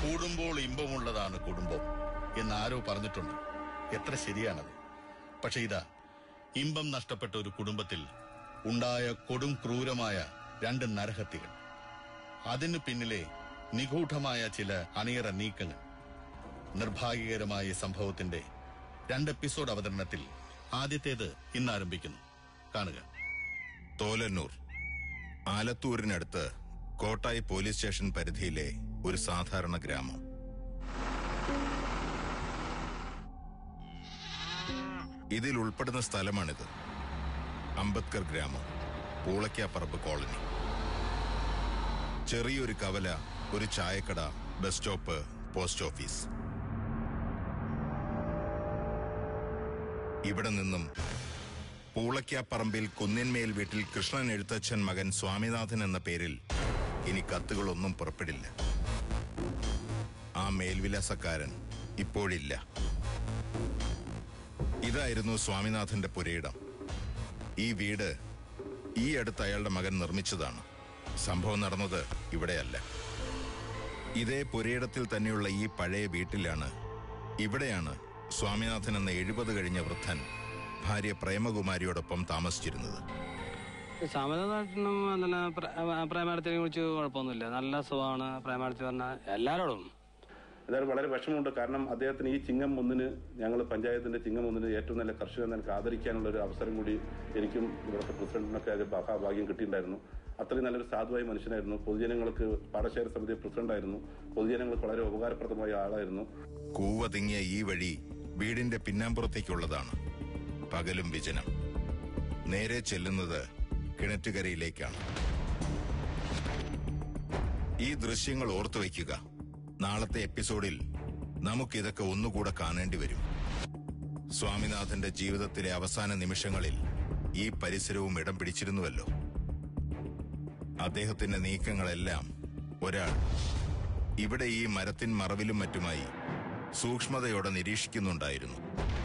കൂടുമ്പോൾ ഇമ്പമുള്ളതാണ് കുടുംബം എന്ന് ആരോ പറഞ്ഞിട്ടുണ്ട് എത്ര ശരിയാണത് പക്ഷെ ഇതാ ഇമ്പം നഷ്ടപ്പെട്ട ഒരു കുടുംബത്തിൽ ഉണ്ടായ കൊടും ക്രൂരമായ രണ്ട് നരഹത്യകൾ അതിനു പിന്നിലെ നിഗൂഢമായ ചില അണിയറ നീക്കങ്ങൾ നിർഭാഗ്യകരമായ ഈ സംഭവത്തിന്റെ രണ്ട് എപ്പിസോഡ് അവതരണത്തിൽ ആദ്യത്തേത് ഇന്ന് ആരംഭിക്കുന്നു കാണുക തോലന്നൂർ ആലത്തൂരിനടുത്ത് കോട്ടായി പോലീസ് സ്റ്റേഷൻ പരിധിയിലെ ഒരു സാധാരണ ഗ്രാമം ഇതിൽ ഉൾപ്പെടുന്ന സ്ഥലമാണിത് അംബേദ്കർ ഗ്രാമം പൂളയ്ക്കാപ്പറമ്പ് കോളനി ചെറിയൊരു കവല ഒരു ചായക്കട ബസ് സ്റ്റോപ്പ് പോസ്റ്റ് ഓഫീസ് ഇവിടെ നിന്നും പൂളയ്ക്കാപ്പറമ്പിൽ കുന്നിന്മേൽ വീട്ടിൽ കൃഷ്ണൻ എഴുത്തച്ഛൻ മകൻ സ്വാമിനാഥൻ എന്ന പേരിൽ ഇനി കത്തുകളൊന്നും പുറപ്പെടില്ല ആ മേൽവിലാസക്കാരൻ ഇപ്പോഴില്ല ഇതായിരുന്നു സ്വാമിനാഥന്റെ പുരയിടം ഈ വീട് ഈ അടുത്ത് അയാളുടെ മകൻ നിർമ്മിച്ചതാണ് സംഭവം നടന്നത് ഇവിടെയല്ല ഇതേ പുരയിടത്തിൽ തന്നെയുള്ള ഈ പഴയ വീട്ടിലാണ് ഇവിടെയാണ് സ്വാമിനാഥൻ എന്ന എഴുപത് കഴിഞ്ഞ വൃദ്ധൻ ഭാര്യ പ്രേമകുമാരിയോടൊപ്പം താമസിച്ചിരുന്നത് സമതനാട്ടിനും നല്ല പ്രേമാടത്തിനെ കുറിച്ച് കുഴപ്പമൊന്നുമില്ല നല്ല സുഖമാണ് പ്രേമാടത്തി പറഞ്ഞാൽ എല്ലാവരോടും എന്തായാലും വളരെ വിഷമമുണ്ട് കാരണം അദ്ദേഹത്തിന് ഈ ചിങ്ങം ഒന്നിന് ഞങ്ങൾ പഞ്ചായത്തിന്റെ ചിങ്ങം ഒന്നിന് ഏറ്റവും നല്ല കർഷകൻ നിനക്ക് ആദരിക്കാനുള്ള ഒരു അവസരം കൂടി എനിക്കും ഇവിടുത്തെ പ്രസിഡന്റിനൊക്കെ അത് മഹാഭാഗ്യം കിട്ടിയിട്ടുണ്ടായിരുന്നു അത്രയും നല്ലൊരു സാധുവായ മനുഷ്യനായിരുന്നു പൊതുജനങ്ങൾക്ക് പാടശേഖര സമിതി പ്രസിഡന്റായിരുന്നു പൊതുജനങ്ങൾക്ക് വളരെ ഉപകാരപ്രദമായ ആളായിരുന്നു കൂവ തിങ്ങിയ ഈ വഴി വീടിന്റെ പിന്നാമ്പുറത്തേക്കുള്ളതാണ് പകലും വിജനം നേരെ ചെല്ലുന്നത് കിണറ്റുകരയിലേക്കാണ് ഈ ദൃശ്യങ്ങൾ ഓർത്തു വയ്ക്കുക നാളത്തെ എപ്പിസോഡിൽ നമുക്കിതൊക്കെ ഒന്നുകൂടെ കാണേണ്ടി വരും സ്വാമിനാഥന്റെ ജീവിതത്തിലെ അവസാന നിമിഷങ്ങളിൽ ഈ പരിസരവും ഇടം പിടിച്ചിരുന്നുവല്ലോ അദ്ദേഹത്തിന്റെ നീക്കങ്ങളെല്ലാം ഒരാൾ ഇവിടെ ഈ മരത്തിൻ മറവിലും മറ്റുമായി സൂക്ഷ്മതയോടെ നിരീക്ഷിക്കുന്നുണ്ടായിരുന്നു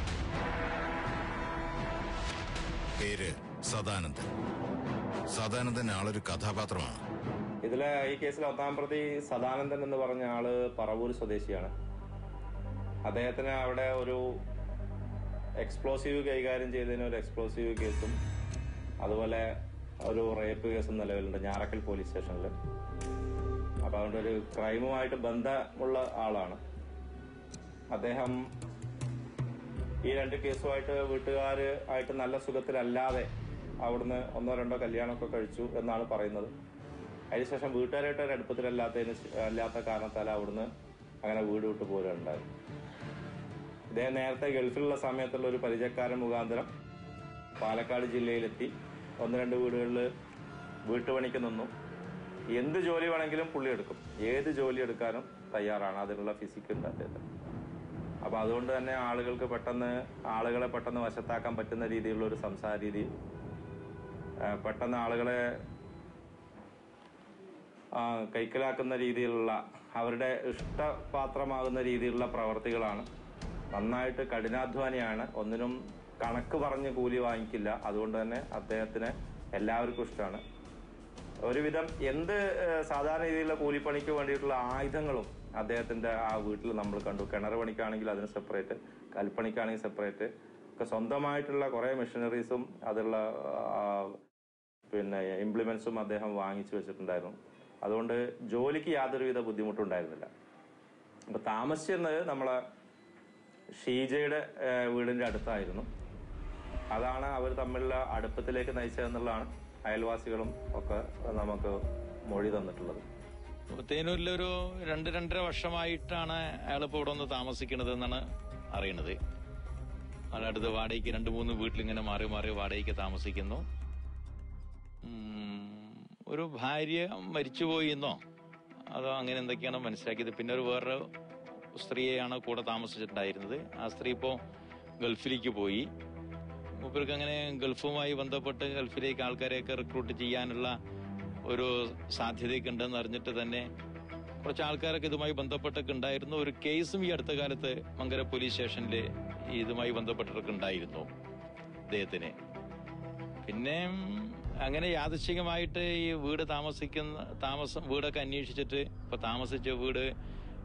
പേര് സദാനന്ദൻ സദാനന്ദൻ ആളൊരു കഥാപാത്രമാണ് ഇതിലെ ഈ കേസിൽ ഒന്നാം പ്രതി സദാനന്ദൻ എന്ന് പറഞ്ഞ ആള് പറവൂർ സ്വദേശിയാണ് അദ്ദേഹത്തിന് അവിടെ ഒരു എക്സ്പ്ലോസീവ് കൈകാര്യം ചെയ്തതിന് ഒരു എക്സ്പ്ലോസീവ് കേസും അതുപോലെ ഒരു റേപ്പ് കേസും നിലവിലുണ്ട് ഞാറക്കൽ പോലീസ് സ്റ്റേഷനിൽ അപ്പൊ അതുകൊണ്ട് ഒരു ക്രൈമുമായിട്ട് ബന്ധമുള്ള ആളാണ് അദ്ദേഹം ഈ രണ്ട് കേസുമായിട്ട് വീട്ടുകാര് ആയിട്ട് നല്ല സുഖത്തിലല്ലാതെ അവിടുന്ന് ഒന്നോ രണ്ടോ കല്യാണമൊക്കെ കഴിച്ചു എന്നാണ് പറയുന്നത് അതിനുശേഷം വീട്ടുകാരായിട്ട് ഒരു അടുപ്പത്തിലല്ലാത്തതിന് ശ- അല്ലാത്ത കാരണത്താൽ അവിടുന്ന് അങ്ങനെ വീട് വിട്ടു പോരുകയുണ്ടായി ഇദ്ദേഹം നേരത്തെ ഗൾഫിലുള്ള സമയത്തുള്ള ഒരു പരിചയക്കാരൻ മുഖാന്തരം പാലക്കാട് ജില്ലയിലെത്തി ഒന്ന് രണ്ട് വീടുകളിൽ വീട്ടുപണിക്ക് നിന്നു എന്ത് ജോലി വേണമെങ്കിലും പുള്ളി എടുക്കും ഏത് ജോലി എടുക്കാനും തയ്യാറാണ് അതിനുള്ള ഫിസിക് ഉണ്ട് അദ്ദേഹത്തിന് അപ്പൊ അതുകൊണ്ട് തന്നെ ആളുകൾക്ക് പെട്ടെന്ന് ആളുകളെ പെട്ടെന്ന് വശത്താക്കാൻ പറ്റുന്ന രീതിയിലുള്ള ഒരു സംസാര രീതി ആ, പെട്ടെന്ന് ആളുകളെ ആ, കൈക്കലാക്കുന്ന രീതിയിലുള്ള അവരുടെ ഇഷ്ടപാത്രമാകുന്ന രീതിയിലുള്ള പ്രവർത്തികളാണ് നന്നായിട്ട് കഠിനാധ്വാനിയാണ് ഒന്നിനും കണക്ക് പറഞ്ഞ് കൂലി വാങ്ങിക്കില്ല അതുകൊണ്ട് തന്നെ അദ്ദേഹത്തിന് എല്ലാവർക്കും ഇഷ്ടമാണ് ഒരുവിധം എന്ത് ഏഹ്, സാധാരണ രീതിയിലുള്ള കൂലിപ്പണിക്ക് വേണ്ടിയിട്ടുള്ള ആയുധങ്ങളും അദ്ദേഹത്തിന്റെ ആ വീട്ടിൽ നമ്മൾ കണ്ടു കിണർ പണിക്കാണെങ്കിൽ അതിന് സെപ്പറേറ്റ് കൽപ്പണിക്കാണെങ്കിൽ സെപ്പറേറ്റ് ഒക്കെ സ്വന്തമായിട്ടുള്ള കുറെ മെഷീനറീസും അതുള്ള ആ, പിന്നെ ഇംപ്ലിമെന്റ്സും അദ്ദേഹം വാങ്ങിച്ചു വെച്ചിട്ടുണ്ടായിരുന്നു അതുകൊണ്ട് ജോലിക്ക് യാതൊരുവിധ ബുദ്ധിമുട്ടുണ്ടായിരുന്നില്ല അപ്പൊ താമസിച്ചിരുന്നത് നമ്മളെ ഷീജയുടെ ഏഹ്, വീടിന്റെ അടുത്തായിരുന്നു അതാണ് അവർ തമ്മിലുള്ള അടുപ്പത്തിലേക്ക് നയിച്ചതെന്നുള്ളതാണ് അയൽവാസികളും ഒക്കെ നമുക്ക് മൊഴി തന്നിട്ടുള്ളത് തേനൂരിലൊരു രണ്ട് രണ്ടര വർഷമായിട്ടാണ് അയാൾ ഇപ്പോൾ ഇവിടെ വന്ന് താമസിക്കുന്നത് എന്നാണ് അറിയണത് അടുത്ത് വാടകയ്ക്ക് രണ്ട് മൂന്ന് വീട്ടിലിങ്ങനെ മാറി മാറി വാടകയ്ക്ക് താമസിക്കുന്നു ഉം, ഒരു ഭാര്യ മരിച്ചുപോയി എന്നോ അതോ അങ്ങനെ എന്തൊക്കെയാണ് മനസ്സിലാക്കിയത് പിന്നെ ഒരു വേറൊരു സ്ത്രീയെയാണ് കൂടെ താമസിച്ചിട്ടുണ്ടായിരുന്നത് ആ സ്ത്രീ ഇപ്പോൾ ഗൾഫിലേക്ക് പോയി മൂപ്പർക്ക് അങ്ങനെ ഗൾഫുമായി ബന്ധപ്പെട്ട് ഗൾഫിലേക്ക് ആൾക്കാരെയൊക്കെ റിക്രൂട്ട് ചെയ്യാനുള്ള ഒരു സാധ്യതയൊക്കെ ഉണ്ടെന്ന് അറിഞ്ഞിട്ട് തന്നെ കുറച്ച് ആൾക്കാരൊക്കെ ഇതുമായി ബന്ധപ്പെട്ടൊക്കെ ഉണ്ടായിരുന്നു ഒരു കേസും ഈ അടുത്ത കാലത്ത് മങ്കര പോലീസ് സ്റ്റേഷനിൽ ഇതുമായി ബന്ധപ്പെട്ടിട്ടൊക്കെ ഉണ്ടായിരുന്നു അദ്ദേഹത്തിന് പിന്നെ ഉം, അങ്ങനെ യാദൃശികമായിട്ട് ഈ വീട് താമസിക്കുന്ന താമസം വീടൊക്കെ അന്വേഷിച്ചിട്ട് ഇപ്പൊ താമസിച്ച വീട്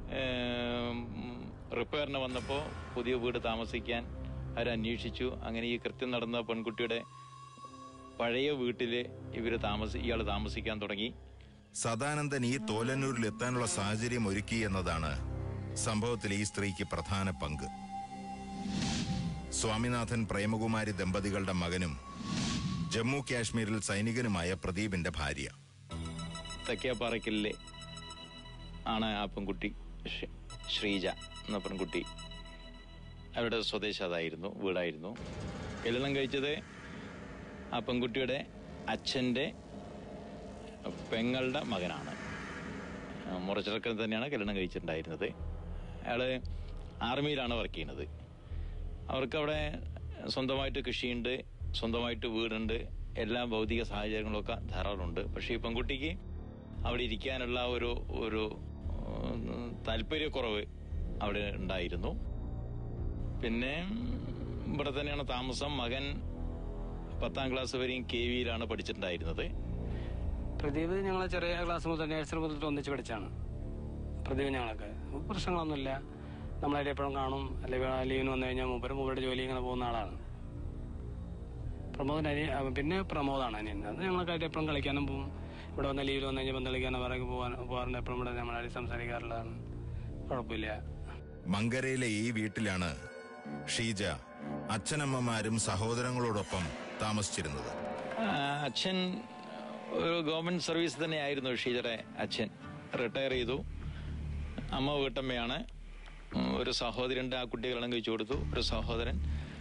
റിപ്പയറിന് വന്നപ്പോൾ പുതിയ വീട് താമസിക്കാൻ അവർ അന്വേഷിച്ചു അങ്ങനെ ഈ കൃത്യം നടന്ന പെൺകുട്ടിയുടെ പഴയ വീട്ടിൽ ഇവർ താമസി ഇയാൾ താമസിക്കാൻ തുടങ്ങി സദാനന്ദൻ ഈ തോലന്നൂരിൽ എത്താനുള്ള സാഹചര്യം ഒരുക്കി എന്നതാണ് സംഭവത്തിൽ ഈ സ്ത്രീക്ക് പ്രധാന പങ്ക് സ്വാമിനാഥൻ പ്രേമകുമാരി ദമ്പതികളുടെ മകനും ജമ്മു കാശ്മീരിൽ സൈനികനുമായ പ്രദീപിന്റെ ഭാര്യ തെക്കേപ്പാറയ്ക്കലിലെ ആണ് ആ പെൺകുട്ടി ശ്രീ- ശ്രീജ എന്ന പെൺകുട്ടി അവരുടെ സ്വദേശം അതായിരുന്നു വീടായിരുന്നു കല്യാണം കഴിച്ചത് ആ പെൺകുട്ടിയുടെ അച്ഛൻ്റെ പെങ്ങളുടെ മകനാണ് ആ, മുറച്ചിറക്കൽ തന്നെയാണ് കല്യാണം കഴിച്ചിട്ടുണ്ടായിരുന്നത് അയാൾ ആർമിയിലാണ് വർക്ക് ചെയ്യുന്നത് അവർക്ക് അവിടെ സ്വന്തമായിട്ട് കൃഷിയുണ്ട് സ്വന്തമായിട്ട് വീടുണ്ട് എല്ലാ ഭൗതിക സാഹചര്യങ്ങളൊക്കെ ധാരാളമുണ്ട് പക്ഷേ ഈ പെൺകുട്ടിക്ക് അവിടെ ഇരിക്കാനുള്ള ഒരു ഒരു ഉം, താല്പര്യക്കുറവ് അവിടെ ഉണ്ടായിരുന്നു പിന്നെ ഇവിടെ തന്നെയാണ് താമസം മകൻ പത്താം ക്ലാസ് വരെയും കെ വിയിലാണ് പഠിച്ചിട്ടുണ്ടായിരുന്നത് പ്രദീപ് ഞങ്ങളെ ചെറിയ ക്ലാസ് മുതൽ നേഴ്സറി മുതൽ ഒന്നിച്ച് പഠിച്ചാണ് പ്രദീപ് ഞങ്ങളൊക്കെ പ്രശ്നങ്ങളൊന്നുമില്ല നമ്മളായിട്ട് എപ്പോഴും കാണും അല്ലെങ്കിൽ ലീവിന് വന്നു കഴിഞ്ഞാൽ മൂപ്പര് മൂപ്പരുടെ ജോലി ഇങ്ങനെ പോകുന്ന ആളാണ് പ്രമോദിന് അനിയൻ അവൻ പിന്നെ പ്രമോദാണ് അനിയൻ അത് ഞങ്ങളൊക്കെ എപ്പോഴും കളിക്കാനും പോകും ഇവിടെ വന്ന ലീവിൽ വന്നു കഴിഞ്ഞാൽ പന്ത് കളിക്കാനോ പറയും പോകാൻ പോകാറുണ്ട് എപ്പോഴും ഇവിടെ നമ്മളായിട്ട് സംസാരിക്കാറുള്ളതാണ് കുഴപ്പമില്ല മങ്കരയിലെ ഈ വീട്ടിലാണ് ഷീജ അച്ഛനമ്മമാരും സഹോദരങ്ങളോടൊപ്പം താമസിച്ചിരുന്നത് ആ, അച്ഛൻ ഒരു ഗവൺമെന്റ് സർവീസ് തന്നെയായിരുന്നു ഷീജയുടെ അച്ഛൻ റിട്ടയർ ചെയ്തു അമ്മ വീട്ടമ്മയാണ് ഉം, ഒരു സഹോദരൻ്റെ ആ കുട്ടി കല്യാണം കഴിച്ചു കൊടുത്തു ഒരു സഹോദരൻ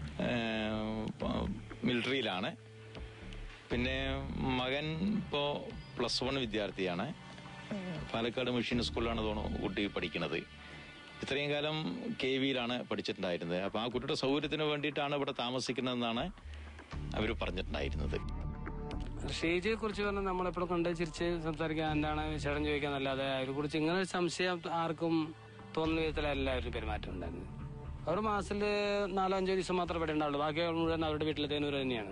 മിലിറ്ററിയിലാണ് പിന്നെ മകൻ ഇപ്പോൾ പ്ലസ് വൺ വിദ്യാർത്ഥിയാണ് പാലക്കാട് മെഷീൻ സ്കൂളിലാണ് തോന്നുന്നു കുട്ടി പഠിക്കുന്നത് ഇത്രയും കാലം കെ വിയിലാണ് പഠിച്ചിട്ടുണ്ടായിരുന്നത് അപ്പോൾ ആ കുട്ടിയുടെ സൗകര്യത്തിന് വേണ്ടിയിട്ടാണ് ഇവിടെ താമസിക്കുന്നതെന്നാണ് അവർ പറഞ്ഞിട്ടുണ്ടായിരുന്നത് ഷീജയെ കുറിച്ച് പറഞ്ഞാൽ നമ്മളെപ്പോഴും കണ്ട് ചിരിച്ച് സംസാരിക്കാൻ എന്താണ് ചേട്ടൻ ചോദിക്കാൻ അല്ലാതെ അതിനെ കുറിച്ച് ഇങ്ങനെ ഒരു സംശയം ആർക്കും തോന്നുന്ന വിധത്തിലല്ല ഒരു പെരുമാറ്റം ഉണ്ടായിരുന്നു അവർ മാസത്തിൽ നാലോ അഞ്ചോ ദിവസം മാത്രമേ ഇവിടെ ഉണ്ടാവുള്ളൂ ബാക്കി മുഴുവൻ അവരുടെ വീട്ടിലെ തേനൂർ തന്നെയാണ്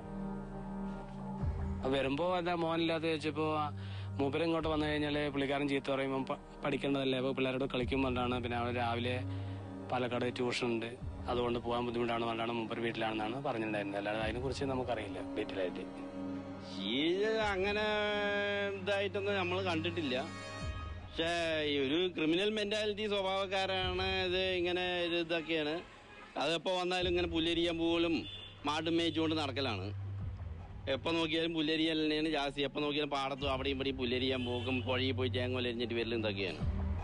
അപ്പൊ വരുമ്പോ എന്താ മോനില്ലാത്ത ചോദിച്ചപ്പോ മൂപ്പര് ഇങ്ങോട്ട് വന്നു കഴിഞ്ഞാല് പുള്ളിക്കാരൻ ചീത്ത പറയുമ്പോൾ പ- പഠിക്കേണ്ടതല്ലേ അപ്പൊ പിള്ളേരോട് കളിക്കും പറഞ്ഞാണ് പിന്നെ അവിടെ രാവിലെ പാലക്കാട് ട്യൂഷൻ ഉണ്ട് അതുകൊണ്ട് പോകാൻ ബുദ്ധിമുട്ടാണ് പറഞ്ഞാണ് മൂപ്പര് വീട്ടിലാണെന്നാണ് പറഞ്ഞിട്ടുണ്ടായിരുന്നത് അല്ലാതെ അതിനെ കുറിച്ച് നമുക്കറിയില്ല ഡീറ്റെയിൽ ആയിട്ട് ഷീജ അങ്ങനെ ഇതായിട്ടൊന്നും നമ്മൾ കണ്ടിട്ടില്ല പക്ഷേ ഈ ഒരു ക്രിമിനൽ മെന്റാലിറ്റി സ്വഭാവക്കാരാണ് ഇത് ഇങ്ങനെ ഒരു ഇതൊക്കെയാണ് അതെപ്പോ വന്നാലും ഇങ്ങനെ പുല്ലരിയാൻ പോലും മാട്ടും മേയിച്ചുകൊണ്ട് നടക്കലാണ് എപ്പോൾ നോക്കിയാലും പുല്ലരിയൽ തന്നെയാണ് ജാസ്തി എപ്പോൾ നോക്കിയാലും പാടത്തും അവിടെയും ഇവിടെയും പുല്ലരിയാൻ പോകും പുഴയിൽ പോയി തേങ്ങ വലരിഞ്ഞിട്ട് വരലും ഇതൊക്കെയാണ്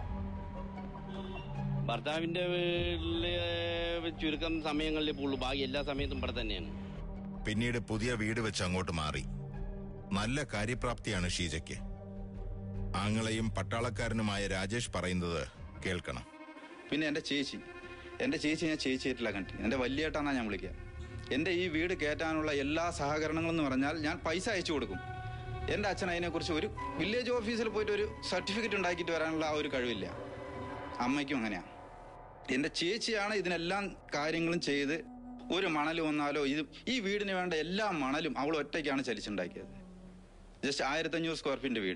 ഭർത്താവിന്റെ വീട്ടില് ചുരുക്കം സമയങ്ങളിൽ പുള്ളു ബാക്കി എല്ലാ സമയത്തും ഇവിടെ തന്നെയാണ് പിന്നീട് പുതിയ വീട് വെച്ച് അങ്ങോട്ട് മാറി നല്ല കാര്യപ്രാപ്തിയാണ് ഷീജയ്ക്ക് ആങ്ങളെയും പട്ടാളക്കാരനുമായ രാജേഷ് പറയുന്നത് കേൾക്കണം പിന്നെ എൻ്റെ ചേച്ചി എൻ്റെ ചേച്ചി ഞാൻ ചേച്ചിയായിട്ടില്ല കണ്ടി എൻ്റെ വലിയേട്ടാന്നാണ് ഞാൻ വിളിക്കുക എൻ്റെ ഈ വീട് കയറ്റാനുള്ള എല്ലാ സഹകരണങ്ങളും എന്ന് പറഞ്ഞാൽ ഞാൻ പൈസ അയച്ചു കൊടുക്കും എൻ്റെ അച്ഛൻ അതിനെക്കുറിച്ച് ഒരു വില്ലേജ് ഓഫീസിൽ പോയിട്ട് ഒരു സർട്ടിഫിക്കറ്റ് ഉണ്ടാക്കിയിട്ട് വരാനുള്ള ആ ഒരു കഴിവില്ല അമ്മയ്ക്കും അങ്ങനെയാണ് എൻ്റെ ചേച്ചിയാണ് ഇതിനെല്ലാം കാര്യങ്ങളും ചെയ്ത് ഒരു മണൽ വന്നാലോ ഇത് ഈ വീടിന് വേണ്ട എല്ലാ മണലും അവൾ ഒറ്റയ്ക്കാണ് ചലിച്ചുണ്ടാക്കിയത് ജസ്റ്റ് ആയിരത്തഞ്ഞൂറ് സ്ക്വയർ ഫീറ്റിൻ്റെ വീട്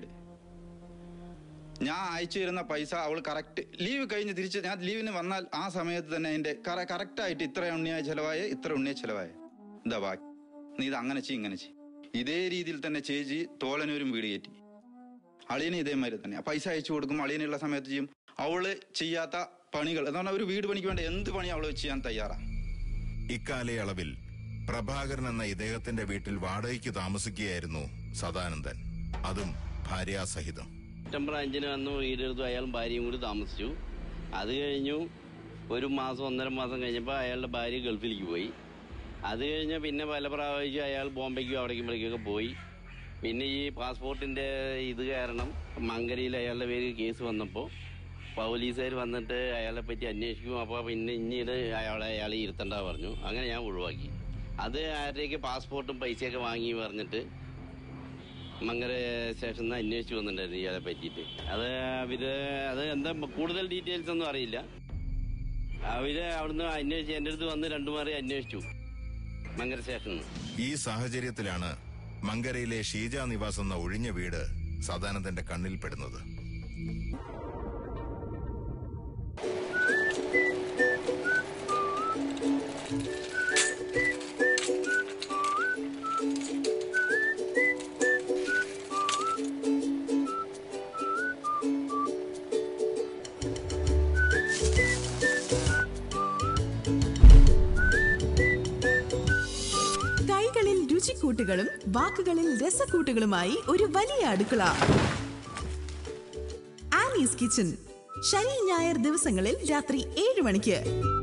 ഞാൻ അയച്ചു തരുന്ന പൈസ അവൾ കറക്റ്റ് ലീവ് കഴിഞ്ഞ് തിരിച്ച് ഞാൻ ലീവിന് വന്നാൽ ആ സമയത്ത് തന്നെ അതിന്റെ കറക്റ്റ് ആയിട്ട് ഇത്ര ഉണ്ണിയായ ചെലവായ ഇത്ര ഉണ്ണിയ ചെലവായ എന്താ ബാക്കി നീ ഇത് അങ്ങനെ ചെയ്യും ഇങ്ങനെ ചെയ്യും ഇതേ രീതിയിൽ തന്നെ ചേച്ചി തോളനൂരും വീട് കയറ്റി അളിയന് ഇതേമാതിരി തന്നെ പൈസ അയച്ചു കൊടുക്കും അളിയനുള്ള സമയത്ത് ചെയ്യും അവള് ചെയ്യാത്ത പണികൾ എന്ന് പറഞ്ഞാൽ ഒരു വീട് പണിക്ക് വേണ്ട എന്ത് പണി അവള് ചെയ്യാൻ തയ്യാറാ ഇക്കാലയളവിൽ പ്രഭാകരൻ എന്ന ഇദ്ദേഹത്തിന്റെ വീട്ടിൽ വാടകയ്ക്ക് താമസിക്കുകയായിരുന്നു സദാനന്ദൻ അതും ഭാര്യാസഹിതം സെപ്റ്റംബർ അഞ്ചിന് വന്ന് വീടെടുത്തു അയാളും ഭാര്യയും കൂടി താമസിച്ചു അത് കഴിഞ്ഞു ഒരു മാസം ഒന്നര മാസം കഴിഞ്ഞപ്പോൾ അയാളുടെ ഭാര്യ ഗൾഫിലേക്ക് പോയി അത് കഴിഞ്ഞ് പിന്നെ പല പ്രാവശ്യം അയാൾ ബോംബെക്കും അവിടേക്കും ഇവിടേക്കൊക്കെ പോയി പിന്നെ ഈ പാസ്പോർട്ടിന്റെ ഇത് കാരണം മങ്കരയിൽ അയാളുടെ പേര് കേസ് വന്നപ്പോൾ പോലീസുകാർ വന്നിട്ട് അയാളെ പറ്റി അന്വേഷിക്കും അപ്പോൾ പിന്നെ ഇനിയത് അയാളെ അയാളെ ഇരുത്തണ്ട പറഞ്ഞു അങ്ങനെ ഞാൻ ഒഴിവാക്കി അത് ആരുടെയൊക്കെ പാസ്പോർട്ടും പൈസയൊക്കെ വാങ്ങി പറഞ്ഞിട്ട് മങ്കര സ്റ്റേഷനിൽ നിന്ന് അന്വേഷിച്ചു വന്നിട്ടുണ്ടായിരുന്നു ഇയാളെ പറ്റിയിട്ട് അത് അവര് അത് എന്താ കൂടുതൽ ഡീറ്റെയിൽസ് ഒന്നും അറിയില്ല അവര് അവിടുന്ന് അന്വേഷിച്ച് എൻ്റെ അടുത്ത് വന്ന് രണ്ടു മാറി അന്വേഷിച്ചു മങ്കര സ്റ്റേഷനിൽ നിന്ന് ഈ സാഹചര്യത്തിലാണ് മങ്കരയിലെ ഷീജ നിവാസ് എന്ന ഒഴിഞ്ഞ വീട് സദാനന്ദന്റെ കണ്ണിൽപ്പെടുന്നത് രുചിക്കൂട്ടുകളും വാക്കുകളിൽ രസക്കൂട്ടുകളുമായി ഒരു വലിയ അടുക്കള ആനീസ് കിച്ചൺ ശനി ഞായർ ദിവസങ്ങളിൽ രാത്രി ഏഴ് മണിക്ക്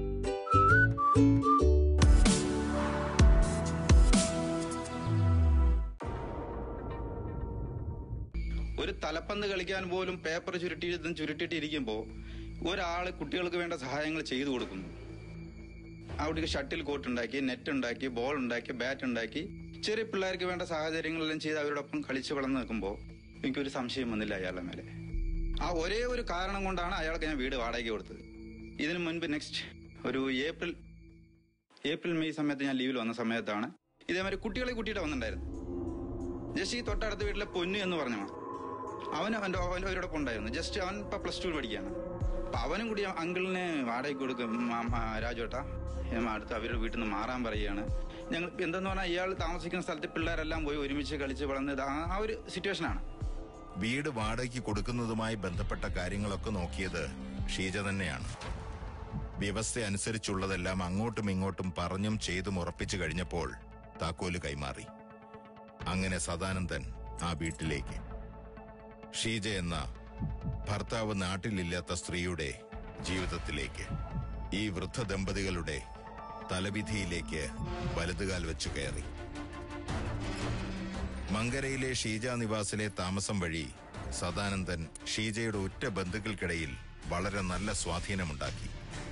ഒരു തലപ്പന്ത് കളിക്കാൻ പോലും പേപ്പർ ചുരുട്ടിയിട്ടും ചുരുട്ടിട്ടിരിക്കുമ്പോൾ ഒരാൾ കുട്ടികൾക്ക് വേണ്ട സഹായങ്ങൾ ചെയ്തു കൊടുക്കുന്നു അവിടേക്ക് ഷട്ടിൽ കോർട്ട് ഉണ്ടാക്കി നെറ്റ് ഉണ്ടാക്കി ബോൾ ഉണ്ടാക്കി ബാറ്റ് ഉണ്ടാക്കി ചെറിയ പിള്ളേർക്ക് വേണ്ട സാഹചര്യങ്ങളെല്ലാം ചെയ്ത് അവരോടൊപ്പം കളിച്ച് വളർന്നു നിൽക്കുമ്പോൾ എനിക്കൊരു സംശയം വന്നില്ല അയാളുടെ മേലെ ആ ഒരേ ഒരു കാരണം കൊണ്ടാണ് അയാൾക്ക് ഞാൻ വീട് വാടകയ്ക്ക് കൊടുത്തത് ഇതിനു മുൻപ് നെക്സ്റ്റ് ഒരു ഏപ്രിൽ ഏപ്രിൽ മെയ് സമയത്ത് ഞാൻ ലീവിൽ വന്ന സമയത്താണ് ഇതേമാതിരി കുട്ടികളെ കൂട്ടിയിട്ട് വന്നിട്ടുണ്ടായിരുന്നു ജസ്റ്റ് ഈ തൊട്ടടുത്ത വീട്ടിലെ പൊന്നു എന്ന് പറഞ്ഞവൻ അവന് അവൻ്റെ അവരോടൊപ്പം ഉണ്ടായിരുന്നു ജസ്റ്റ് അവൻ ഇപ്പൊ പ്ലസ് ടു പഠിക്കുകയാണ് അപ്പൊ അവനും കൂടി അങ്കിളിന് വാടകയ്ക്ക് കൊടുക്കും രാജുവേട്ടാ ഏം അടുത്ത് അവരുടെ വീട്ടിൽ നിന്ന് മാറാൻ പറയുകയാണ് ഞങ്ങൾ എന്തെന്ന് പറഞ്ഞാൽ ഇയാൾ താമസിക്കുന്ന സ്ഥലത്ത് പിള്ളേരെല്ലാം പോയി ഒരുമിച്ച് കളിച്ച് വളർന്നത് ആ- ആ ഒരു സിറ്റുവേഷനാണ് വീട് വാടകയ്ക്ക് കൊടുക്കുന്നതുമായി ബന്ധപ്പെട്ട കാര്യങ്ങളൊക്കെ നോക്കിയത് ഷീജ തന്നെയാണ് വ്യവസ്ഥ അനുസരിച്ചുള്ളതെല്ലാം അങ്ങോട്ടും ഇങ്ങോട്ടും പറഞ്ഞും ചെയ്തും ഉറപ്പിച്ചു കഴിഞ്ഞപ്പോൾ താക്കോല് കൈമാറി അങ്ങനെ സദാനന്ദൻ ആ വീട്ടിലേക്ക് ഷീജ എന്ന ഭർത്താവ് നാട്ടിലില്ലാത്ത സ്ത്രീയുടെ ജീവിതത്തിലേക്ക് ഈ വൃദ്ധ ദമ്പതികളുടെ തലവിധിയിലേക്ക് വലതുകാൽ വെച്ചു കയറി മങ്കരയിലെ ഷീജ നിവാസിലെ താമസം വഴി സദാനന്ദൻ ഷീജയുടെ ഉറ്റ ബന്ധുക്കൾക്കിടയിൽ വളരെ നല്ല സ്വാധീനമുണ്ടാക്കി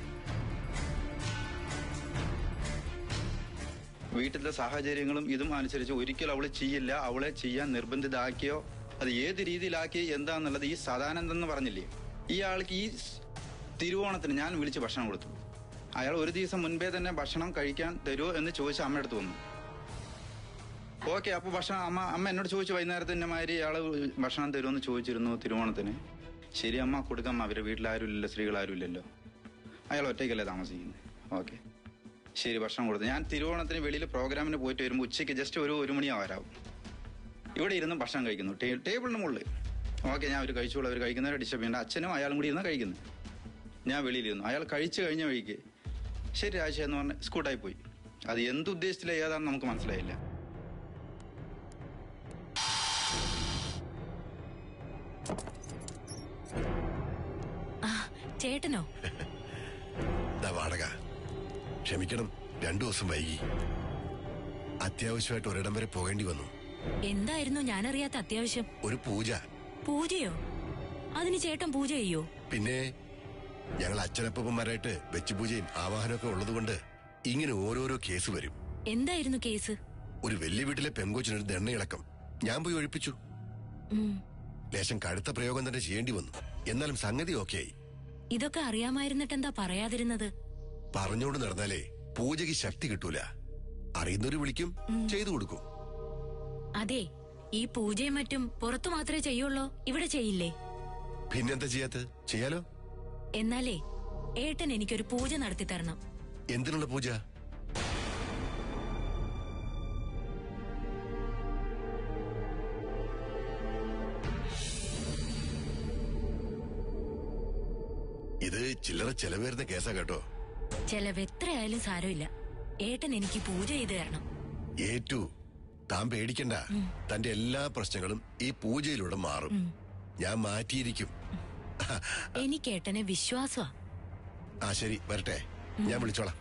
വീട്ടിലെ സാഹചര്യങ്ങളും ഇതും അനുസരിച്ച് ഒരിക്കലും അവള് ചെയ്യില്ല അവളെ ചെയ്യാൻ നിർബന്ധിതാക്കിയോ അത് ഏത് രീതിയിലാക്കി എന്താന്നുള്ളത് ഈ സദാനന്ദൻ എന്ന് പറഞ്ഞില്ലേ ഈ ആൾക്ക് ഈ സ് തിരുവോണത്തിന് ഞാൻ വിളിച്ച് ഭക്ഷണം കൊടുത്തു അയാൾ ഒരു ദിവസം മുൻപേ തന്നെ ഭക്ഷണം കഴിക്കാൻ തരുമോ എന്ന് ചോദിച്ച് അമ്മ അടുത്ത് വന്നു ഓക്കെ അപ്പൊ ഭക്ഷണം അമ്മ അമ്മ എന്നോട് ചോദിച്ചു വൈകുന്നേരത്തിന്റെ മാതിരി അയാള് ഭക്ഷണം തരുമോ എന്ന് ചോദിച്ചിരുന്നു തിരുവോണത്തിന് ശരി അമ്മ കൊടുക്കാം അവരുടെ വീട്ടിൽ ആരും ഇല്ലല്ലോ സ്ത്രീകൾ ആരും ഇല്ലല്ലോ അയാൾ ഒറ്റയ്ക്കല്ലേ താമസിക്കുന്നത് ഓക്കെ ശരി ഭക്ഷണം കൊടുത്തു ഞാൻ തിരുവോണത്തിന് വെളിയിൽ പ്രോഗ്രാമിന് പോയിട്ട് വരുമ്പോൾ ഉച്ചയ്ക്ക് ജസ്റ്റ് ഒരു ഒരു മണിയാവാരാവും ഇവിടെ ഇരുന്ന് ഭക്ഷണം കഴിക്കുന്നു ടേ- ടേബിളിന് മുകളിൽ ഓക്കെ ഞാൻ അവർ കഴിച്ചോളൂ അവർ കഴിക്കുന്നവരെ ഡിസ്റ്റർബ് ചെയ്യേണ്ട അച്ഛനും അയാളും കൂടി ഇരുന്ന് കഴിക്കുന്നു ഞാൻ വെളിയിലിരുന്നു അയാൾ കഴിച്ചു കഴിഞ്ഞ വഴിക്ക് ശരി ആഴ്ച എന്ന് പറഞ്ഞ് സ്കൂട്ടായി പോയി അത് എന്തുദ്ദേശത്തിലെ ഏതാണെന്ന് നമുക്ക് മനസ്സിലായില്ല ചേട്ടനോ ദാ വാടക ക്ഷമിക്കണം രണ്ടു ദിവസം വൈകി അത്യാവശ്യമായിട്ട് ഒരിടം വരെ പോകേണ്ടി വന്നു എന്തായിരുന്നു ഞാനറിയാത്ത അത്യാവശ്യം ഒരു പൂജ പൂജയോ അതിന് ചേട്ടൻ പൂജ ചെയ്യോ പിന്നെ ഞങ്ങൾ അച്ഛനപ്പന്മാരായിട്ട് വെച്ച് പൂജയും ആവാഹനമൊക്കെ ഉള്ളതുകൊണ്ട് ഇങ്ങനെ ഓരോരോ കേസ് വരും എന്തായിരുന്നു കേസ് ഒരു വലിയ വീട്ടിലെ പെങ്കൊച്ചിനൊരു ദണ്ണയിളക്കം ഞാൻ പോയി ഒഴിപ്പിച്ചു ഉം. ലേശം കടുത്ത പ്രയോഗം തന്നെ ചെയ്യേണ്ടി വന്നു എന്നാലും സംഗതി ഓക്കെ ആയി ഇതൊക്കെ അറിയാമായിരുന്നിട്ടെന്താ പറയാതിരുന്നത് പറഞ്ഞോണ്ട് നടന്നാലേ പൂജയ്ക്ക് ശക്തി കിട്ടൂല അറിയുന്നവര് വിളിക്കും ചെയ്തു കൊടുക്കും അതെ ഈ പൂജയും മറ്റും പുറത്തു മാത്രമേ ചെയ്യുള്ളൂ ഇവിടെ ചെയ്യില്ലേ പിന്നെന്താ ചെയ്യാത്ത ചെയ്യാലോ എന്നാലേ ഏട്ടൻ എനിക്കൊരു പൂജ നടത്തി തരണം എന്തിനുള്ള പൂജ ഇത് ചില്ലറ ചെലവേറുന്ന കേസാ കേട്ടോ ചെലവ് എത്രയായാലും സാരമില്ല ഏട്ടൻ എനിക്ക് പൂജ ചെയ്തു തരണം ഏറ്റു താൻ പേടിക്കണ്ട തന്റെ എല്ലാ പ്രശ്നങ്ങളും ഈ പൂജയിലൂടെ മാറും ഞാൻ മാറ്റിയിരിക്കും എനിക്ക് ഏട്ടനെ വിശ്വാസമാ ആ ശരി വരട്ടെ ഞാൻ വിളിച്ചോളാം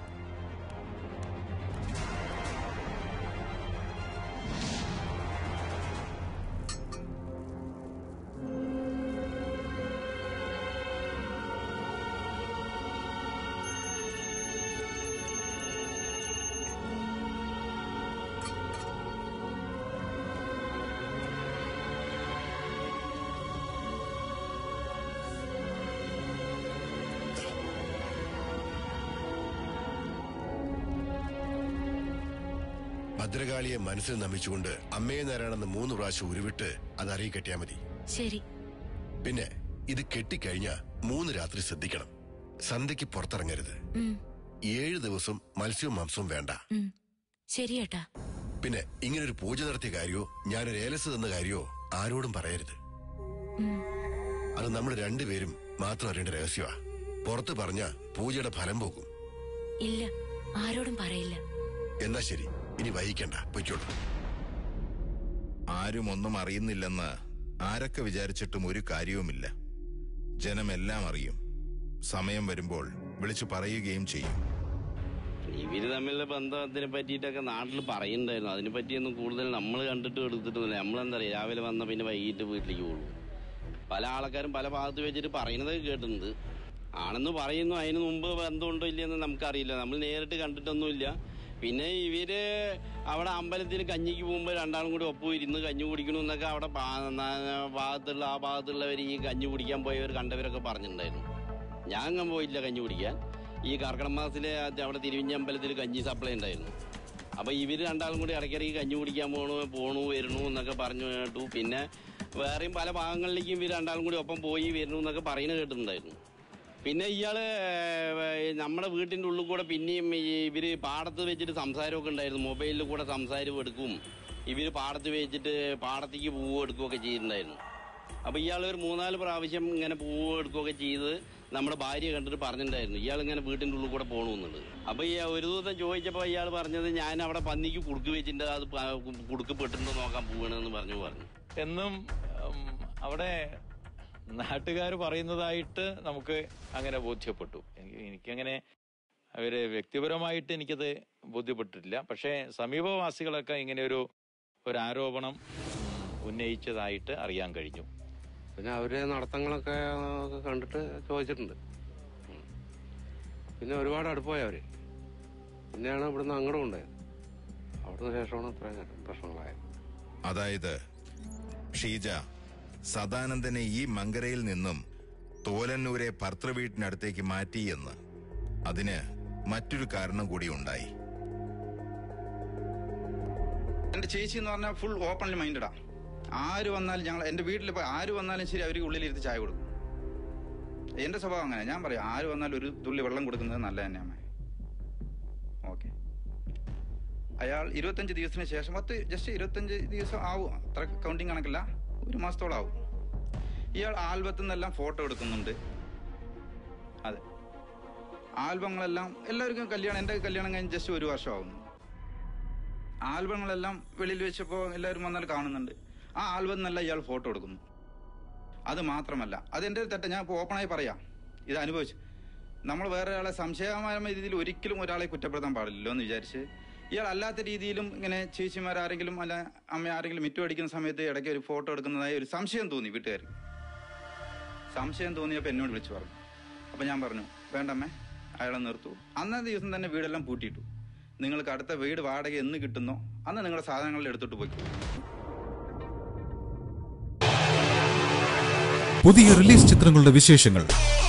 ഭദ്രകാളിയെ മനസ്സിൽ നമിച്ചുകൊണ്ട് അമ്മയെ നേരാണെന്ന് മൂന്ന് പ്രാവശ്യം ഉരുവിട്ട് അത് അറിയി കെട്ടിയാ മതി ശരി പിന്നെ ഇത് കെട്ടിക്കഴിഞ്ഞ മൂന്ന് രാത്രി ശ്രദ്ധിക്കണം സന്ധ്യക്ക് പുറത്തിറങ്ങരുത് ഉം, ഏഴ് ദിവസം മത്സ്യവും മാംസവും വേണ്ട ഉം. ശരി ഏട്ടാ പിന്നെ ഇങ്ങനൊരു പൂജ നടത്തിയ കാര്യമോ ഞാനൊരു ഏലസ് തന്ന കാര്യമോ ആരോടും പറയരുത് ഉം. അത് നമ്മൾ രണ്ടുപേരും മാത്രം അറിയേണ്ട രഹസ്യമാ പുറത്ത് പറഞ്ഞ പൂജയുടെ ഫലം പോകും ഇല്ല ആരോടും പറയില്ല എന്നാ ശരി ഇനി വൈകിക്കണ്ട പൊയ്ക്കോളൂ ആരും ഒന്നും അറിയുന്നില്ലെന്ന് ആരൊക്കെ വിചാരിച്ചിട്ടും ഒരു കാര്യവുമില്ല ജനമെല്ലാം അറിയും സമയം വരുമ്പോൾ വിളിച്ചു പറയുകയും ചെയ്യും ഇവര് തമ്മിലുള്ള ബന്ധത്തിനെ പറ്റിയിട്ടൊക്കെ നാട്ടിൽ പറയുന്നുണ്ടായിരുന്നു അതിനെ പറ്റിയൊന്നും കൂടുതൽ നമ്മൾ കണ്ടിട്ട് എടുത്തിട്ടൊന്നുമില്ല നമ്മളെന്താ പറയുക രാവിലെ വന്ന പിന്നെ വൈകിട്ട് വീട്ടിലേക്ക് പോകുള്ളൂ പല ആൾക്കാരും പല ഭാഗത്ത് വെച്ചിട്ട് പറയുന്നതൊക്കെ കേട്ടിട്ടുണ്ട് ആണെന്ന് പറയുന്നു അതിന് മുമ്പ് ബന്ധമുണ്ടോ ഇല്ലയെന്ന് നമുക്കറിയില്ല നമ്മൾ നേരിട്ട് കണ്ടിട്ടൊന്നുമില്ല പിന്നെ ഇവര് അവിടെ അമ്പലത്തിൽ കഞ്ഞിക്ക് പോകുമ്പോൾ രണ്ടാളും കൂടി ഒപ്പം ഇരുന്ന് കഞ്ഞി കുടിക്കണമെന്നൊക്കെ അവിടെ പാ- ന- ഭാഗത്തുള്ള ആ ഭാഗത്തുള്ളവർ ഈ കഞ്ഞി കുടിക്കാൻ പോയവർ കണ്ടവരൊക്കെ പറഞ്ഞിട്ടുണ്ടായിരുന്നു ഞാൻ അങ്ങ് പോയില്ല കഞ്ഞി കുടിക്കാൻ ഈ കർക്കിടക മാസത്തിലെ അത് അവിടെ തിരുവഞ്ചി അമ്പലത്തിൽ കഞ്ഞി സപ്ലൈ ഉണ്ടായിരുന്നു അപ്പൊ ഇവര് രണ്ടാളും കൂടി ഇടയ്ക്കിടയ്ക്ക് കഞ്ഞി കുടിക്കാൻ പോണു പോണു വരണു എന്നൊക്കെ പറഞ്ഞു കേട്ടു പിന്നെ വേറെയും പല ഭാഗങ്ങളിലേക്കും ഇവർ രണ്ടാളും കൂടി ഒപ്പം പോയി വരണു എന്നൊക്കെ പറയുന്നത് കേട്ടിട്ടുണ്ടായിരുന്നു പിന്നെ ഇയാള് ഏഹ്, നമ്മുടെ വീട്ടിന്റെ ഉള്ളിൽ കൂടെ പിന്നെയും ഈ ഇവര് പാടത്ത് വെച്ചിട്ട് സംസാരമൊക്കെ ഉണ്ടായിരുന്നു മൊബൈലിൽ കൂടെ സംസാരം എടുക്കും ഇവര് പാടത്ത് വെച്ചിട്ട് പാടത്തേക്ക് പൂവ് എടുക്കുകയൊക്കെ ചെയ്തിട്ടുണ്ടായിരുന്നു അപ്പൊ ഇയാൾ ഒരു മൂന്നാല് പ്രാവശ്യം ഇങ്ങനെ പൂവ് എടുക്കുകയൊക്കെ ചെയ്ത് നമ്മുടെ ഭാര്യ കണ്ടിട്ട് പറഞ്ഞിട്ടുണ്ടായിരുന്നു ഇയാൾ ഇങ്ങനെ വീട്ടിന്റെ ഉള്ളിൽ കൂടെ പോകണമെന്നുണ്ട് അപ്പൊ ഈ ഒരു ദിവസം ചോദിച്ചപ്പോ ഇയാൾ പറഞ്ഞത് ഞാൻ അവിടെ പന്നിക്ക് കുടുക്ക് വെച്ചിട്ട് അത് പ- കുടുക്ക് പെട്ടിട്ടുണ്ടോ നോക്കാൻ പോകണമെന്ന് പറഞ്ഞു പറഞ്ഞു എന്നും ഉം, അവിടെ നാട്ടുകാർ പറയുന്നതായിട്ട് നമുക്ക് അങ്ങനെ ബോധ്യപ്പെട്ടു എനിക്ക് എനിക്കങ്ങനെ അവര് വ്യക്തിപരമായിട്ട് എനിക്കത് ബോധ്യപ്പെട്ടിട്ടില്ല പക്ഷേ സമീപവാസികളൊക്കെ ഇങ്ങനെ ഒരു ഒരു ആരോപണം ഉം, ഉന്നയിച്ചതായിട്ട് അറിയാൻ കഴിഞ്ഞു പിന്നെ അവര് നടത്തങ്ങളൊക്കെ ഒക്കെ കണ്ടിട്ട് ചോദിച്ചിട്ടുണ്ട് ഉം. പിന്നെ ഒരുപാട് അടുപ്പമായി അവര് പിന്നെയാണ് ഇവിടുന്ന് അങ്ങോട്ടും ഉണ്ടായത് അവിടുന്ന് ശേഷമാണ് ഇത്രയും പ്രശ്നങ്ങളായത് അതായത് ഷീജ സദാനന്ദനെ ഈ മങ്കരയിൽ നിന്നും തോലന്നൂരെ ഭർത്തൃവീട്ടിനടുത്തേക്ക് മാറ്റി എന്ന് അതിന് മറ്റൊരു കാരണം കൂടി ഉണ്ടായി എന്റെ ചേച്ചി എന്ന് പറഞ്ഞാൽ ഫുൾ ഓപ്പൺലി മൈൻഡഡാ ആര് വന്നാലും ഞങ്ങൾ എന്റെ വീട്ടിൽ പോയി ആര് വന്നാലും ശരി അവർക്ക് ഉള്ളിലിരുത്തി ചായ കൊടുക്കും എന്റെ സ്വഭാവം അങ്ങനെ ഞാൻ പറയും ആര് വന്നാലും ഒരു തുള്ളി വെള്ളം കൊടുക്കുന്നത് നല്ല തന്നെ അമ്മ ഓക്കെ അയാൾ ഇരുപത്തഞ്ച് ദിവസത്തിന് ശേഷം പത്ത് ജസ്റ്റ് ഇരുപത്തഞ്ച് ദിവസം ആവും അത്ര കൗണ്ടിങ് കണക്കില്ല ഒരു മാസത്തോളം ആവും ഇയാൾ ആൽബത്തിൽ നിന്നെല്ലാം ഫോട്ടോ എടുക്കുന്നുണ്ട് അതെ ആൽബങ്ങളെല്ലാം എല്ലാവർക്കും കല്യാണം എൻ്റെ കല്യാണം കഴിഞ്ഞ് ജസ്റ്റ് ഒരു വർഷം ആവുന്നു ആൽബങ്ങളെല്ലാം വെളിയിൽ വെച്ചപ്പോൾ എല്ലാവരും വന്നാൽ കാണുന്നുണ്ട് ആ ആൽബം നല്ല ഇയാൾ ഫോട്ടോ എടുക്കുന്നു അത് മാത്രമല്ല അതെൻ്റെ ഒരു തെറ്റ ഞാൻ ഇപ്പോൾ ഓപ്പണായി പറയാം ഇത് അനുഭവിച്ചു നമ്മൾ വേറെ ഒരാളെ സംശയമായ രീതിയിൽ ഒരിക്കലും ഒരാളെ കുറ്റപ്പെടുത്താൻ പാടില്ലല്ലോ എന്ന് വിചാരിച്ച് ഇയാൾ അല്ലാത്ത രീതിയിലും ഇങ്ങനെ ചേച്ചിമാരാരെങ്കിലും അല്ല അമ്മ ആരെങ്കിലും മിറ്റു അടിക്കുന്ന സമയത്ത് ഇടയ്ക്ക് ഒരു ഫോട്ടോ എടുക്കുന്നതായി ഒരു സംശയം തോന്നി വീട്ടുകാർക്ക് സംശയം തോന്നിയപ്പോൾ എന്നോട് വിളിച്ചു പറഞ്ഞു അപ്പം ഞാൻ പറഞ്ഞു വേണ്ടമ്മേ അയാളെ നിർത്തൂ അന്നത്തെ ദിവസം തന്നെ വീടെല്ലാം പൂട്ടിയിട്ടു നിങ്ങൾക്ക് അടുത്ത വീട് വാടക എന്ന് കിട്ടുന്നോ അന്ന് നിങ്ങളുടെ സാധനങ്ങൾ എടുത്തിട്ട് പോയി പുതിയ റിലീസ് ചിത്രങ്ങളുടെ വിശേഷങ്ങൾ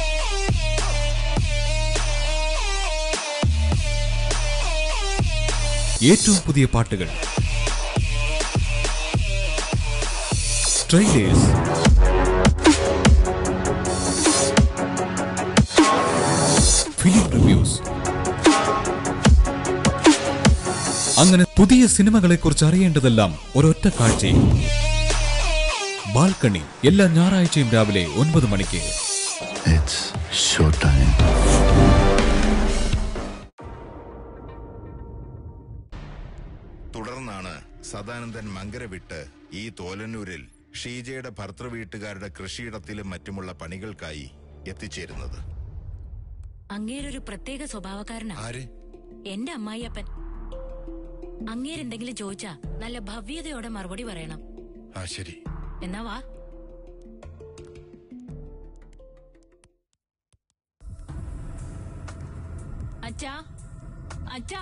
ഏറ്റവും പുതിയ പാട്ടുകൾ ട്രെയിലേഴ്സ് ഫിലിം റിവ്യൂസ് അങ്ങനെ പുതിയ സിനിമകളെ കുറിച്ച് അറിയേണ്ടതെല്ലാം ഒരൊറ്റ കാഴ്ചയിൽ ബാൽക്കണി എല്ലാ ഞായറാഴ്ചയും രാവിലെ ഒൻപത് മണിക്ക് It's showtime. തുടർന്നാണ് സദാനന്ദൻ മങ്കര വിട്ട് ഈ തോലന്നൂരിൽ ഷീജയുടെ ഭർത്തൃവീട്ടുകാരുടെ കൃഷിയിടത്തിലും മറ്റുമുള്ള പണികൾക്കായി എത്തിച്ചേരുന്നത് അങ്ങേരൊരു പ്രത്യേക സ്വഭാവക്കാരനാ ആര് എന്റെ അമ്മായിയപ്പൻ അങ്ങേരെന്തെങ്കിലും ചോദിച്ചാ നല്ല ഭവ്യതയോടെ മറുപടി പറയണം ആ ശരി എന്നാ വാ അച്ഛാ അച്ഛാ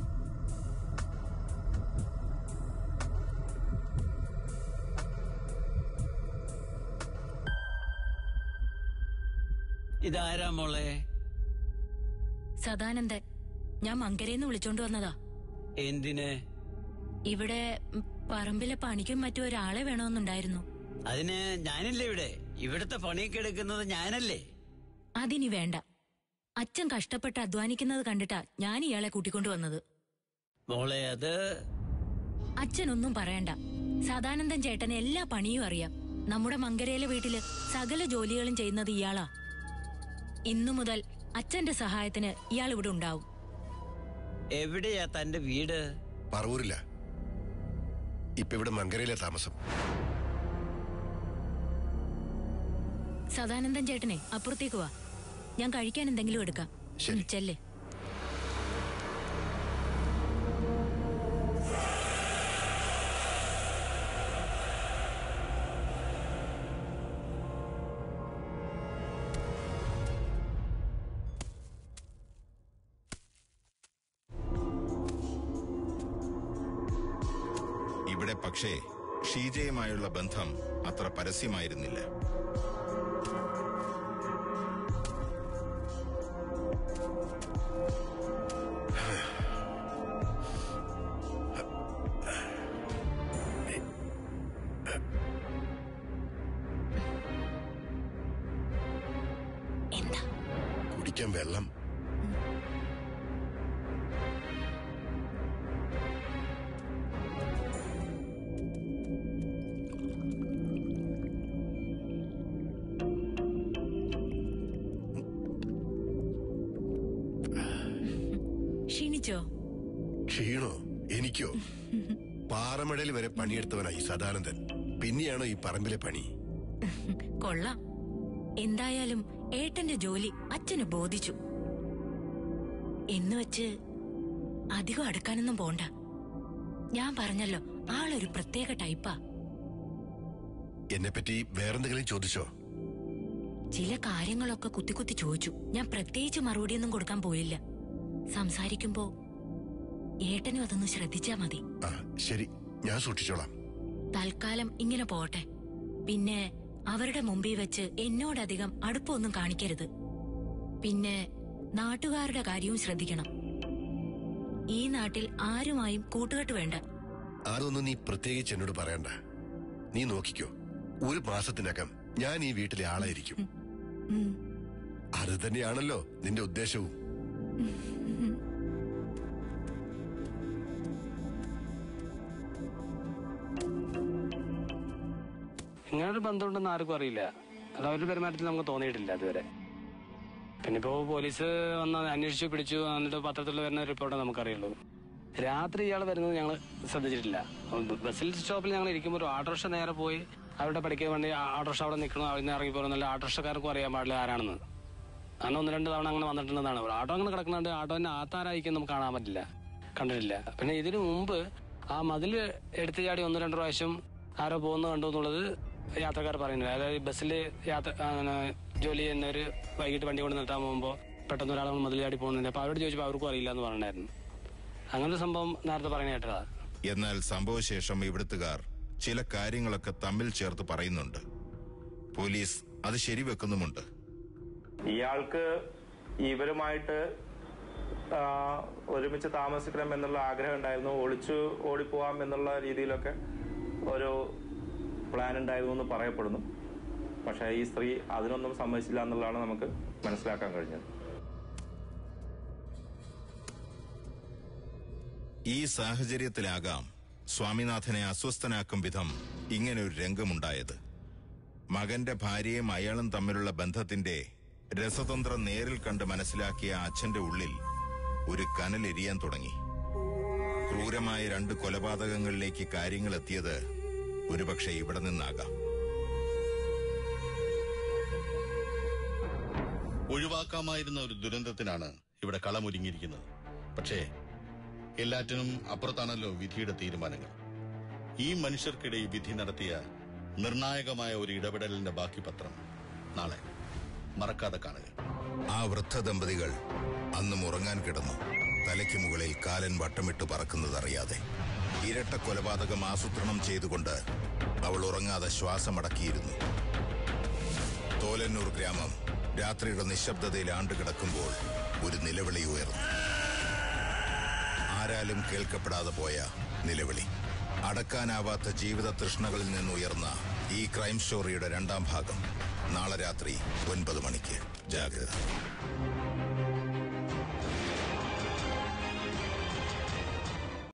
ഇതാരാ മോളെ സദാനന്ദൻ ഞാൻ മങ്കരേന്ന് വിളിച്ചോണ്ട് വന്നതാ എന്തിന് ഇവിടെ ഉം, പറമ്പിലെ പണിക്കും മറ്റും ഒരാളെ വേണമെന്നുണ്ടായിരുന്നു അതിന് ഞാനില്ലേ ഇവിടെ ഇവിടുത്തെ പണിയൊക്കെ എടുക്കുന്നത് ഞാനല്ലേ അതിനി വേണ്ട അച്ഛൻ കഷ്ടപ്പെട്ട് അധ്വാനിക്കുന്നത് കണ്ടിട്ടാ ഞാൻ ഇയാളെ കൂട്ടിക്കൊണ്ടു വന്നത് മോളെ അത് അച്ഛനൊന്നും പറയണ്ട സദാനന്ദൻ ചേട്ടന് എല്ലാ പണിയും അറിയാം നമ്മുടെ മങ്കരയിലെ വീട്ടില് സകല ജോലികളും ചെയ്യുന്നത് ഇയാളാ ഇന്നു മുതൽ അച്ഛന്റെ സഹായത്തിന് ഇയാൾ ഇവിടെ ഉണ്ടാവും എവിടെയാ തന്റെ വീട് പറവൂരില്ല ഇപ്പൊ ഇവിടെ മങ്കരയിലെ താമസം സദാനന്ദൻ ചേട്ടനെ അപ്പുറത്തേക്ക് വാ ഞാൻ കഴിക്കാൻ എന്തെങ്കിലും എടുക്കാം ശരി. ഉം, ചെല്ല് ഇവിടെ പക്ഷേ ഷീജയുമായുള്ള ബന്ധം അത്ര പരസ്യമായിരുന്നില്ല എന്താ കുടിക്കാൻ വെള്ളം ക്ഷീണിച്ചോ ക്ഷീണോ എനിക്കോ പാറമടയിൽ വരെ പണിയെടുത്തവനായി സദാനന്ദൻ പിന്നെയാണോ ഈ പറമ്പിലെ പണി കൊള്ളാം എന്തായാലും ഏട്ടന്റെ ജോലി അച്ഛന് ബോധിച്ചു എന്ന് വെച്ച് അധികം അടുക്കാനൊന്നും പോണ്ട ഞാൻ പറഞ്ഞല്ലോ ആളൊരു പ്രത്യേക ടൈപ്പാ എന്നെപ്പറ്റി വേറെന്തെങ്കിലും ചോദിച്ചോ ചില കാര്യങ്ങളൊക്കെ കുത്തി കുത്തി ചോദിച്ചു ഞാൻ പ്രത്യേകിച്ച് മറുപടിയൊന്നും കൊടുക്കാൻ പോയില്ല സംസാരിക്കുമ്പോ ഏട്ടനും അതൊന്ന് ശ്രദ്ധിച്ചാ മതി ആ ശരി ഞാൻ സൂക്ഷിച്ചോളാം തൽക്കാലം ഇങ്ങനെ പോട്ടെ പിന്നെ അവരുടെ മുമ്പിൽ വെച്ച് എന്നോടധികം അടുപ്പമൊന്നും കാണിക്കരുത് പിന്നെ നാട്ടുകാരുടെ കാര്യവും ശ്രദ്ധിക്കണം ഈ നാട്ടിൽ ആരുമായും കൂട്ടുകെട്ട് വേണ്ട അതൊന്നും നീ പ്രത്യേകിച്ച് എന്നോട് പറയണ്ട നീ നോക്കിക്കോ ഒരു മാസത്തിനകം ഞാൻ ഈ വീട്ടിലെ ആളായിരിക്കും ഉം. അത് തന്നെയാണല്ലോ നിന്റെ ഉദ്ദേശവും ഇങ്ങനൊരു ബന്ധമുണ്ടെന്ന് ആർക്കും അറിയില്ല അത് അവരുടെ പെരുമാറ്റത്തിൽ നമുക്ക് തോന്നിയിട്ടില്ല അതുവരെ പിന്നെ ഇപ്പോ പോലീസ് വന്ന് അന്വേഷിച്ചു പിടിച്ചു എന്നിട്ട് പത്രത്തിൽ വരുന്ന റിപ്പോർട്ട് നമുക്കറിയുള്ളൂ രാത്രി ഇയാൾ വരുന്നത് ഞങ്ങൾ ശ്രദ്ധിച്ചിട്ടില്ല ബസ്സിൽ സ്റ്റോപ്പിൽ ഞങ്ങൾ ഇരിക്കുമ്പോൾ ഒരു ഓട്ടോറിക്ഷ നേരെ പോയി അവരുടെ പഠിക്കാൻ വേണ്ടി ആ ഓട്ടോറിക്ഷ അവിടെ നിൽക്കണം അവിടെ നിന്ന് ഇറങ്ങി പോകുന്നില്ല ഓട്ടോറിക്ഷക്കാർക്കും അറിയാൻ പാടില്ല ആരാണെന്ന് അങ്ങനെ ഒന്ന് രണ്ട് തവണ അങ്ങനെ വന്നിട്ടുണ്ടെന്നാണ് ഓട്ടോ അങ്ങനെ കിടക്കുന്നുണ്ട് ഓട്ടോന്റെ ആത്താരായിരിക്കും നമുക്ക് കാണാൻ പറ്റില്ല കണ്ടിട്ടില്ല പിന്നെ ഇതിനു മുമ്പ് ആ മതിൽ എടുത്തു ചാടി ഒന്ന് രണ്ട് പ്രാവശ്യം ആരോ പോകുന്നത് കണ്ടു എന്നുള്ളത് യാത്രക്കാർ പറയുന്നത് അതായത് ബസ്സിൽ യാത്ര അങ്ങനെ ജോലി ചെയ്യുന്നവർ വൈകിട്ട് വണ്ടി കൊണ്ട് നിർത്താൻ പോകുമ്പോൾ പെട്ടെന്ന് ഒരാൾ മതിൽ ചാടി പോകുന്നുണ്ട് അപ്പോൾ അവരോട് ചോദിച്ചപ്പോൾ അവർക്കും അറിയില്ല എന്ന് പറഞ്ഞിട്ടുണ്ടായിരുന്നു അങ്ങനെ ഒരു സംഭവം നേരത്തെ പറയുന്ന കേട്ടതാ എന്നാൽ സംഭവശേഷം ഇവിടുത്തുകാർ ചില കാര്യങ്ങളൊക്കെ തമ്മിൽ ചേർത്ത് പറയുന്നുണ്ട് പോലീസ് അത് ശരിവെക്കുന്നുമുണ്ട് ഇയാൾക്ക് ഇവരുമായിട്ട് ആ, ഒരുമിച്ച് താമസിക്കണം എന്നുള്ള ആഗ്രഹം ഉണ്ടായിരുന്നു ഒളിച്ചു ഓടിപ്പോവാം എന്നുള്ള രീതിയിലൊക്കെ ഒരു പ്ലാൻ ഉണ്ടായിരുന്നു എന്ന് പറയപ്പെടുന്നു പക്ഷേ ഈ സ്ത്രീ അതിനൊന്നും സമ്മതിച്ചില്ല എന്നുള്ളതാണ് നമുക്ക് മനസ്സിലാക്കാൻ കഴിഞ്ഞത് ഈ സാഹചര്യത്തിലാകാം സ്വാമിനാഥനെ അസ്വസ്ഥനാക്കും വിധം ഇങ്ങനെ ഒരു രംഗമുണ്ടായത് മകന്റെ ഭാര്യയും അയാളും തമ്മിലുള്ള ബന്ധത്തിന്റെ രസതന്ത്രം നേരിൽ കണ്ട് മനസ്സിലാക്കിയ അച്ഛന്റെ ഉള്ളിൽ ഒരു കനൽ എരിയാൻ തുടങ്ങി ക്രൂരമായ രണ്ട് കൊലപാതകങ്ങളിലേക്ക് കാര്യങ്ങൾ എത്തിയത് ഒരുപക്ഷെ ഇവിടെ നിന്നാകാം ഒഴിവാക്കാമായിരുന്ന ഒരു ദുരന്തത്തിനാണ് ഇവിടെ കളമൊരുങ്ങിയിരിക്കുന്നത് പക്ഷേ എല്ലാറ്റിനും അപ്പുറത്താണല്ലോ വിധിയുടെ തീരുമാനങ്ങൾ ഈ മനുഷ്യർക്കിടെ ഈ വിധി നടത്തിയ നിർണായകമായ ഒരു ഇടപെടലിന്റെ ബാക്കി പത്രം നാളെ മറക്കാതെ കാണുക ആ വൃദ്ധ ദമ്പതികൾ അന്നും ഉറങ്ങാൻ കിടന്നു തലയ്ക്ക് മുകളിൽ കാലൻ വട്ടമിട്ട് പറക്കുന്നതറിയാതെ ഇരട്ട കൊലപാതകം ആസൂത്രണം ചെയ്തുകൊണ്ട് അവൾ ഉറങ്ങാതെ ശ്വാസമടക്കിയിരുന്നു തോലന്നൂർ ഗ്രാമം രാത്രിയുടെ നിശബ്ദതയിൽ ആണ്ടുകിടക്കുമ്പോൾ ഒരു നിലവിളി ഉയർന്നു ആരാലും കേൾക്കപ്പെടാതെ പോയ നിലവിളി അടക്കാനാവാത്ത ജീവിത തൃഷ്ണകളിൽ നിന്നുയർന്ന ഈ ക്രൈം സ്റ്റോറിയുടെ രണ്ടാം ഭാഗം നാളെ രാത്രി ഒൻപത് മണിക്ക് ജാഗ്രത